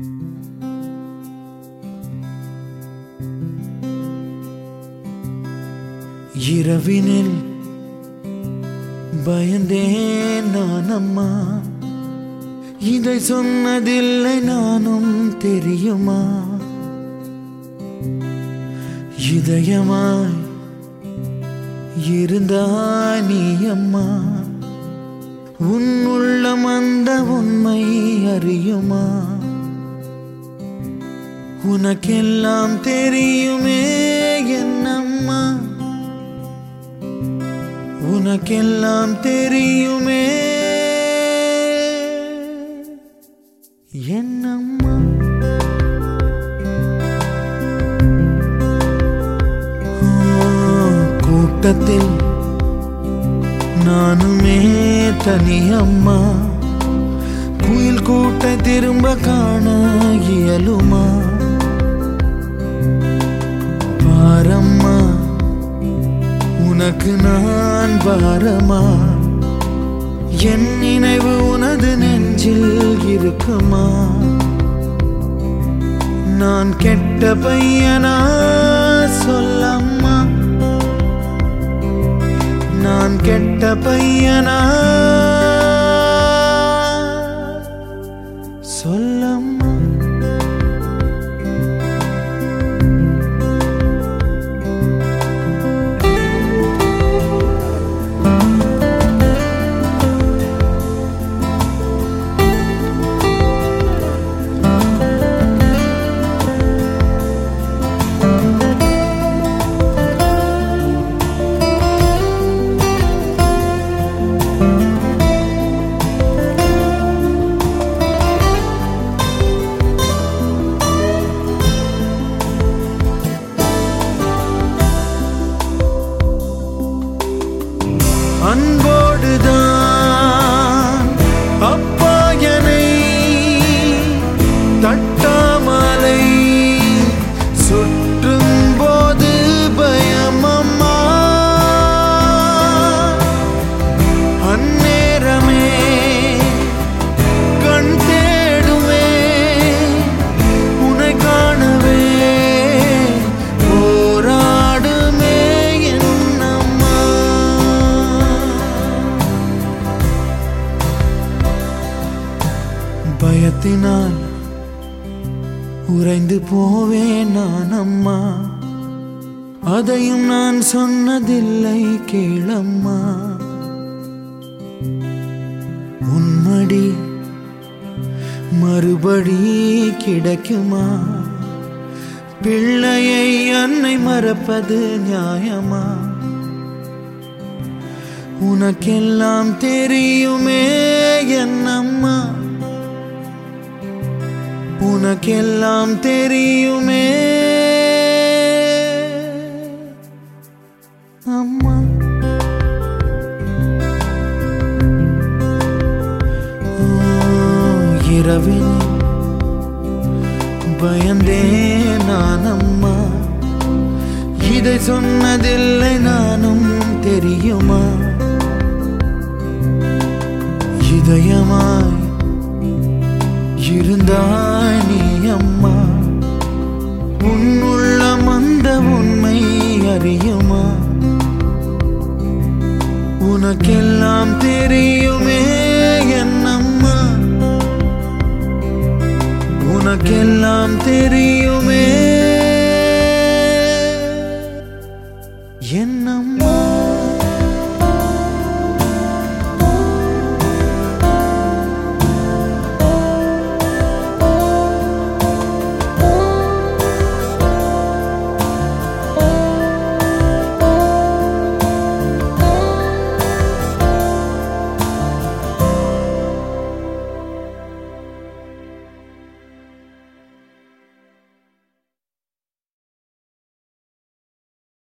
இரவினில் பயந்தேன் நான் அம்மா இதை சொன்னதில்லை நானும் தெரியுமா இதயமாய் இருந்தாய் நீ அம்மா உன் உள்ளம் அந்த உண்மை அறியுமா உனக்கெல்லாம் தெரியுமே என்னம்மா உனக்கெல்லாம் தெரியுமே என்னம்மா ஆ, கூட்டத்தில் நானுமே தனியம்மா குயில் கூட்ட திரும்ப காண இயலுமா பாரம்மா உனக்கு நான் பாரமா என் நினைவு உனது நெஞ்சில் இருக்குமா நான் கெட்ட பையனா சொல்லம்மா நான் கெட்ட பையனா சொல்லம்மா அன்போடுதான் அப்பா என்னை தட்டாமலை சுற்றும் போது பயமம்மா அந்நேரமே கண் தேடுவே உன்னை காணவே போராடுமே என்னம்மா பயத்தினால் உறைந்து போவேன் நான் அம்மா அதையும் நான் சொன்னதில்லை கேளம்மா உன்மடி மறுபடி கிடைக்குமா பிள்ளையை அன்னை மறப்பது நியாயமா உனக்கெல்லாம் தெரியுமே என்னம்மா உனக்கெல்லாம் தெரியுமே அம்மா ஓ, இரவில் பயந்தேன் நான் அம்மா இதை சொன்னதில்லை நானும் தெரியுமா இதயமாய் இருந்தாய் நீ அம்மா உன்னுள்ளம் அந்த உண்மை அறியுமா உனக்கெல்லாம் தெரியுமே என்னம்மா உனக்கெல்லாம் தெரியுமே